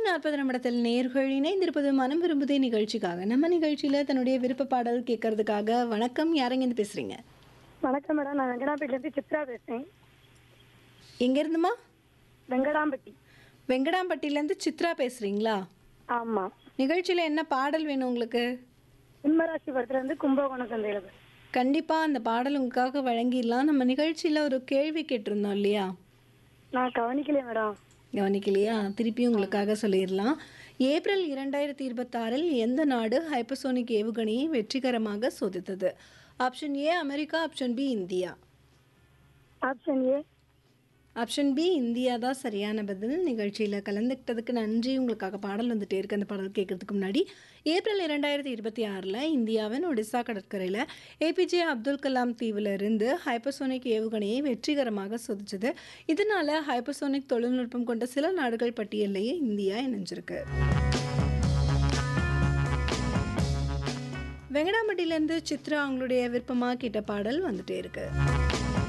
நாற்பது நிமிடத்தில் நேர்கள் இணைந்திருப்பது மனம் விரும்புதே நிகழ்ச்சிக்காக நம்ம நிகழ்ச்சியில தன்னுடைய விருப்ப பாடல் கேட்கறதுக்காக வணக்கம் யாரெங்கேருந்து பேசுறீங்க வணக்கம் மேடம் நான் வெங்கடாம்பேட்டிலேருந்து சித்ரா பேசுகிறேன் எங்கேருந்துமா வெங்கடாம்பட்டி வெங்கடாம்பட்டியிலேருந்து சித்ரா பேசுறீங்களா ஆமாம் நிகழ்ச்சியில் என்ன பாடல் வேணும் உங்களுக்கு சிம்மராசி படத்துலேருந்து கும்பகோணம் சந்தையில் கண்டிப்பாக அந்த பாடல் உங்களுக்காக வழங்கிடலாம் நம்ம நிகழ்ச்சியில் ஒரு கேள்வி கேட்டிருந்தோம் இல்லையா நான் கவனிக்கலையே மேடம் கவனிக்கலையா திருப்பி உங்களுக்காக சொல்லிடலாம் ஏப்ரல் இரண்டாயிரத்தி இருபத்தாறில் எந்த நாடு ஹைப்பர்சோனிக் ஏவுகணையை வெற்றிகரமாக சோதித்தது option A America option B India option A option B India தான் சரியான பதில் நிகழ்ச்சியில் கலந்துக்கிட்டதுக்கு நன்றி உங்களுக்காக பாடல் வந்துட்டே இருக்கு அந்த பாடல் கேட்கறதுக்கு முன்னாடி ஏப்ரல் இரண்டாயிரத்தி இருபத்தி ஆறில் இந்தியாவின் ஒடிசா கடற்கரையில் ஏபிஜே அப்துல் கலாம் தீவில் இருந்து ஹைப்பர்சோனிக் ஏவுகணையை வெற்றிகரமாக சோதிச்சது இதனால ஹைப்பர்சோனிக் தொழில்நுட்பம் கொண்ட சில நாடுகள் பட்டியலையே இந்தியா இணைஞ்சிருக்கு வெங்கடாம்பட்டியிலேருந்து சித்ரா அவங்களுடைய விருப்பமாக கேட்ட பாடல் வந்துட்டே இருக்கு